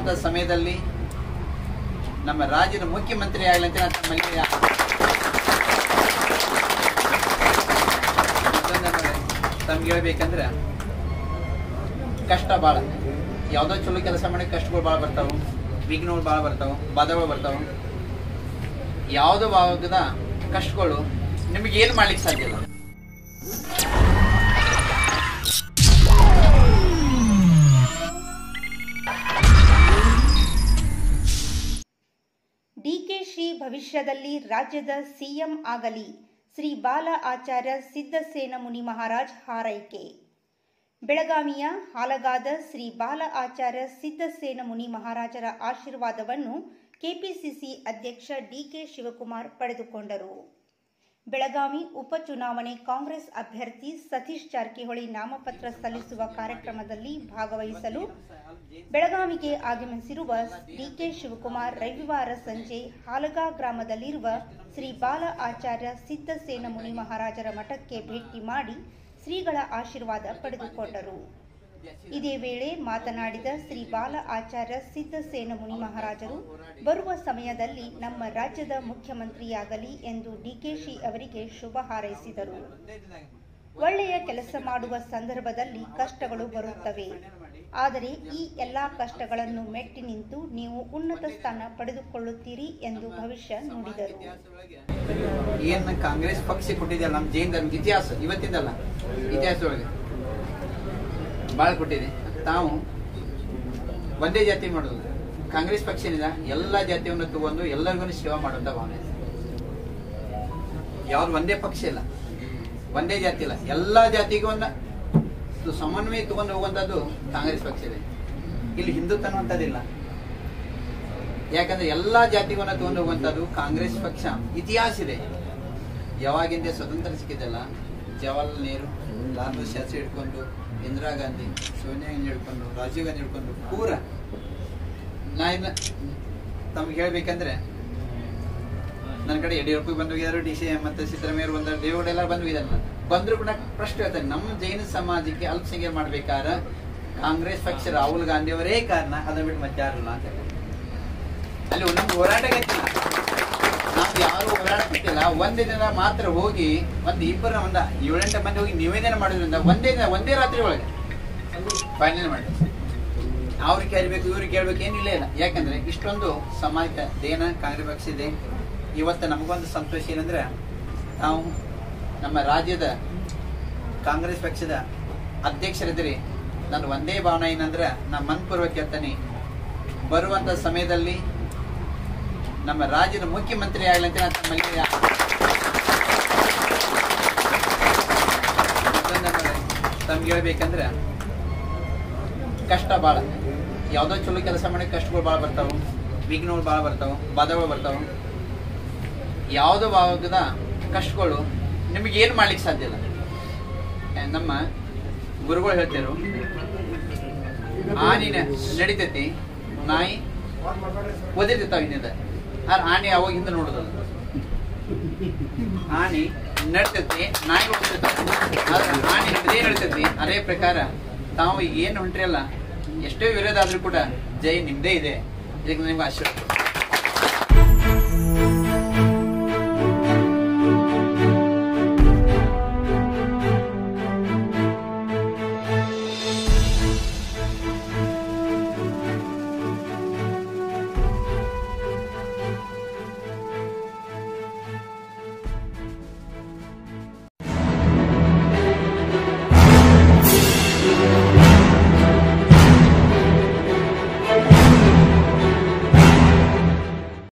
ಬರುವಂತ ಸಮಯದಲ್ಲಿ ನಮ್ಮ ರಾಜ್ಯದ ಮುಖ್ಯಮಂತ್ರಿ ಆಗಲಿ ಅಂತ ನಾನು ತಮ್ಮಲ್ಲಿ ಮತ್ತೊಂದು ತಮ್ಗೆ ಹೇಳ್ಬೇಕಂದ್ರೆ ಕಷ್ಟ ಭಾಳ ಯಾವುದೋ ಚಲೋ ಕೆಲಸ ಮಾಡಿ ಕಷ್ಟಗಳು ಭಾಳ ಬರ್ತಾವ ವಿಘ್ನಗಳು ಭಾಳ ಬರ್ತಾವ ಬಾಧಗಳು ಬರ್ತಾವ ಯಾವುದೋ ಭಾಗದ ಕಷ್ಟಗಳು ನಿಮಗೆ ಏನು ಮಾಡ್ಲಿಕ್ಕೆ ಸಾಧ್ಯ ಇಲ್ಲ ಡಿಕೆಶಿ ಭವಿಷ್ಯದಲ್ಲಿ ರಾಜ್ಯದ ಸಿಎಂ ಆಗಲಿ ಶ್ರೀ ಬಾಲ ಆಚಾರ್ಯ ಸಿದ್ದಸೇನ ಮುನಿ ಮಹಾರಾಜ್ ಹಾರೈಕೆ ಬೆಳಗಾವಿಯ ಹಾಲಗಾದ ಶ್ರೀ ಬಾಲ ಆಚಾರ್ಯ ಸಿದ್ದಸೇನ ಮುನಿ ಮಹಾರಾಜರ ಆಶೀರ್ವಾದವನ್ನು ಕೆಪಿಸಿಸಿ ಅಧ್ಯಕ್ಷ ಡಿಕೆ ಶಿವಕುಮಾರ್ ಪಡೆದುಕೊಂಡರು ಬೆಳಗಾವಿ ಉಪಚುನಾವಣೆ ಕಾಂಗ್ರೆಸ್ ಅಭ್ಯರ್ಥಿ ಸತೀಶ್ ಜಾರಕಿಹೊಳಿ ನಾಮಪತ್ರ ಸಲ್ಲಿಸುವ ಕಾರ್ಯಕ್ರಮದಲ್ಲಿ ಭಾಗವಹಿಸಲು ಬೆಳಗಾವಿಗೆ ಆಗಮಿಸಿರುವ ಡಿಕೆ ಶಿವಕುಮಾರ್ ರವಿವಾರ ಸಂಜೆ ಹಾಲಗಾ ಗ್ರಾಮದಲ್ಲಿರುವ ಶ್ರೀ ಬಾಲ ಆಚಾರ್ಯ ಸಿದ್ದಸೇನ ಮುನಿ ಮಹಾರಾಜರ ಮಠಕ್ಕೆ ಭೇಟಿ ಮಾಡಿ ಶ್ರೀಗಳ ಆಶೀರ್ವಾದ ಪಡೆದುಕೊಂಡರು ಇದೇ ವೇಳೆ ಮಾತನಾಡಿದ ಶ್ರೀ ಬಾಲ ಆಚಾರ್ಯ ಸಿದ್ದಸೇನ ಮುನಿ ಮಹಾರಾಜರು ಬರುವ ಸಮಯದಲ್ಲಿ ನಮ್ಮ ರಾಜ್ಯದ ಮುಖ್ಯಮಂತ್ರಿಯಾಗಲಿ ಎಂದು ಡಿಕೆಶಿ ಅವರಿಗೆ ಶುಭ ಹಾರೈಸಿದರು ಒಳ್ಳೆಯ ಕೆಲಸ ಮಾಡುವ ಸಂದರ್ಭದಲ್ಲಿ ಕಷ್ಟಗಳು ಬರುತ್ತವೆ ಆದರೆ ಈ ಎಲ್ಲಾ ಕಷ್ಟಗಳನ್ನು ಮೆಟ್ಟಿ ನಿಂತು ನೀವು ಉನ್ನತ ಸ್ಥಾನ ಪಡೆದುಕೊಳ್ಳುತ್ತೀರಿ ಎಂದು ಭವಿಷ್ಯ ನುಡಿದರು ಏನ್ ಕಾಂಗ್ರೆಸ್ ಪಕ್ಷ ಕೊಟ್ಟಿದೆಯಲ್ಲ ನಮ್ಮ ಜೈನ್ ಧರ್ಮ ಇತಿಹಾಸ ಇವತ್ತಿಂದಲ್ಲ ಇತಿಹಾಸದೊಳಗೆ ಭಾಳ ಕೊಟ್ಟಿದೆ ತಾವು ಒಂದೇ ಜಾತಿ ಮಾಡೋದು ಕಾಂಗ್ರೆಸ್ ಪಕ್ಷ ಏನಿದೆ ಎಲ್ಲ ಜಾತಿಯನ್ನು ತಗೊಂಡು ಎಲ್ಲರಿಗೂ ಸೇವಾ ಮಾಡುವಂತ ಭಾವನೆ ಯಾವ್ದು ಒಂದೇ ಪಕ್ಷ ಇಲ್ಲ ಒಂದೇ ಜಾತಿ ಇಲ್ಲ ಎಲ್ಲಾ ಜಾತಿಗೂ ಒಂದು ಇದು ಸಮನ್ವಯ ತಗೊಂಡು ಹೋಗುವಂತದ್ದು ಕಾಂಗ್ರೆಸ್ ಪಕ್ಷ ಇದೆ ಇಲ್ಲಿ ಹಿಂದುತ್ವ ಅನ್ನುವಂಥದ್ದಿಲ್ಲ ಯಾಕಂದ್ರೆ ಎಲ್ಲಾ ಜಾತಿಗಳನ್ನ ತಗೊಂಡು ಹೋಗುವಂತದ್ದು ಕಾಂಗ್ರೆಸ್ ಪಕ್ಷ ಇತಿಹಾಸ ಇದೆ ಯಾವಾಗಿಂದ ಸ್ವತಂತ್ರ ಸಿಕ್ಕಿದಲ್ಲ ಜವಾಹರ್ಲಾಲ್ ನೆಹರು ಲಾಲ್ ಬಹದ್ದೂರ್ ಶಾಸ್ತ್ರಿ ಹಿಡ್ಕೊಂಡು ಇಂದಿರಾ ಗಾಂಧಿ ಸೋನಿಯಾ ಗಾಂಧಿ ಹಿಡ್ಕೊಂಡು ರಾಜೀವ್ ಗಾಂಧಿ ಹಿಡ್ಕೊಂಡು ಪೂರ ನಾ ಇನ್ನ ತಮ್ಗೆ ಹೇಳ್ಬೇಕಂದ್ರೆ ನನ್ನ ಕಡೆ ಯಡಿಯೂರಪ್ಪ ಬಂದು ಹೋಗಿದ್ದಾರೆ ಡಿ ಸಿ ಮತ್ತೆ ಸಿದ್ದರಾಮಯ್ಯ ಬಂದ ದೇವೇಗೌಡ ಎಲ್ಲ ಬಂದು ಹೋಗಿದ್ದಾರೆ ಬಂದ್ರು ಕೂಡ ಪ್ರಶ್ನೆ ಹೇಳ್ತಾರೆ ನಮ್ಮ ಜೈನ ಸಮಾಜಕ್ಕೆ ಅಲ್ಪಸಂಖ್ಯಾತ ಮಾಡ್ಬೇಕಾರ ಕಾಂಗ್ರೆಸ್ ಪಕ್ಷ ರಾಹುಲ್ ಗಾಂಧಿ ಅವರೇ ಕಾರಣ ಅದನ್ನ ಬಿಟ್ಟು ಮತ್ತೆ ಯಾರಿಲ್ಲ ಅಂತ ಹೇಳ್ತಾರೆ. ಅಲ್ಲಿ ನಮ್ಗೆ ಹೋರಾಟ ಗೊತ್ತಿಲ್ಲ ನಮ್ಗೆ ಯಾರು ಹೋರಾಟ ಗೊತ್ತಿಲ್ಲ ಒಂದೇ ದಿನ ಮಾತ್ರ ಹೋಗಿ ಒಂದ್ ಇಬ್ಬರ ಒಂದ ಏಳೆಂಟು ಮಂದಿ ಹೋಗಿ ನಿವೇದನೆ ಮಾಡೋದ್ರಿಂದ ಒಂದೇ ದಿನ ಒಂದೇ ರಾತ್ರಿ ಒಳಗೆ ಫೈನಲ್ ಮಾಡಿ ಅವ್ರಿಗೆ ಕೇಳಬೇಕು ಇವ್ರಿಗೆ ಕೇಳ್ಬೇಕು ಏನಿಲ್ಲ ಇಲ್ಲ ಯಾಕಂದ್ರೆ ಇಷ್ಟೊಂದು ಸಮಾಜ ದೇನ ಕಾಂಗ್ರೆಸ್ ಪಕ್ಷ ಇದೆ ಇವತ್ತು ನಮಗೊಂದು ಸಂತೋಷ ಏನಂದ್ರೆ ನಾವು ನಮ್ಮ ರಾಜ್ಯದ ಕಾಂಗ್ರೆಸ್ ಪಕ್ಷದ ಅಧ್ಯಕ್ಷರಿದ್ದೀರಿ ನನ್ನ ಒಂದೇ ಭಾವನೆ ಏನಂದ್ರೆ ನಾ ಮನ್ಪೂರ್ವಕ ಹೇಳ್ತಾನೆ ಬರುವಂತ ಸಮಯದಲ್ಲಿ ನಮ್ಮ ರಾಜ್ಯದ ಮುಖ್ಯಮಂತ್ರಿ ಆಗಲಿ ಅಂತ ನಾನು ತಮ್ಮಲ್ಲಿ ಮತ್ತೊಂದು ತಮ್ಗೆ ಹೇಳ್ಬೇಕಂದ್ರೆ ಕಷ್ಟ ಭಾಳ ಯಾವುದೋ ಚಲೋ ಕೆಲಸ ಮಾಡಿ ಕಷ್ಟಗಳು ಭಾಳ ಬರ್ತಾವ ವಿಘ್ನಗಳು ಭಾಳ ಬರ್ತಾವ ಬಾಧಗಳು ಬರ್ತಾವ ಯಾವುದೋ ಭಾಗದ ಕಷ್ಟಗಳು ನಿಮಗೆ ಏನು ಮಾಡ್ಲಿಕ್ಕೆ ಸಾಧ್ಯ ಇಲ್ಲ ಏ, ನಮ್ಮ ಗುರುಗಳು ಹೇಳ್ತಿರು ಆನಿನ ನಡಿತೈತಿ ನಾಯಿ ಒದಿರ್ತಿರ್ತಾವ ಹಿಂದಿಂದ ಆದ್ರೆ ಆನೆ ಅವಾಗ ಹಿಂದೆ ನೋಡುದಲ್ಲ ಆನೆ ನಡ್ತೈತಿ ನಾಯಿ ಓಡ್ತಿರ್ತಾವ ಆದ್ರೆ ಆನೆ ನಮ್ದೇ ನಡ್ತೈತಿ ಅದೇ ಪ್ರಕಾರ ತಾವು ಈಗ ಏನು ಹೊಂಟ್ರಿ ಅಲ್ಲ ಎಷ್ಟೇ ವಿರೋಧ ಆದ್ರೂ ಕೂಡ ಜೈ ನಿಮ್ದೇ ಇದೆ ಇದಕ್ಕೆ ನಿಮ್ಗೆ ಆಶೀರ್ವಾದ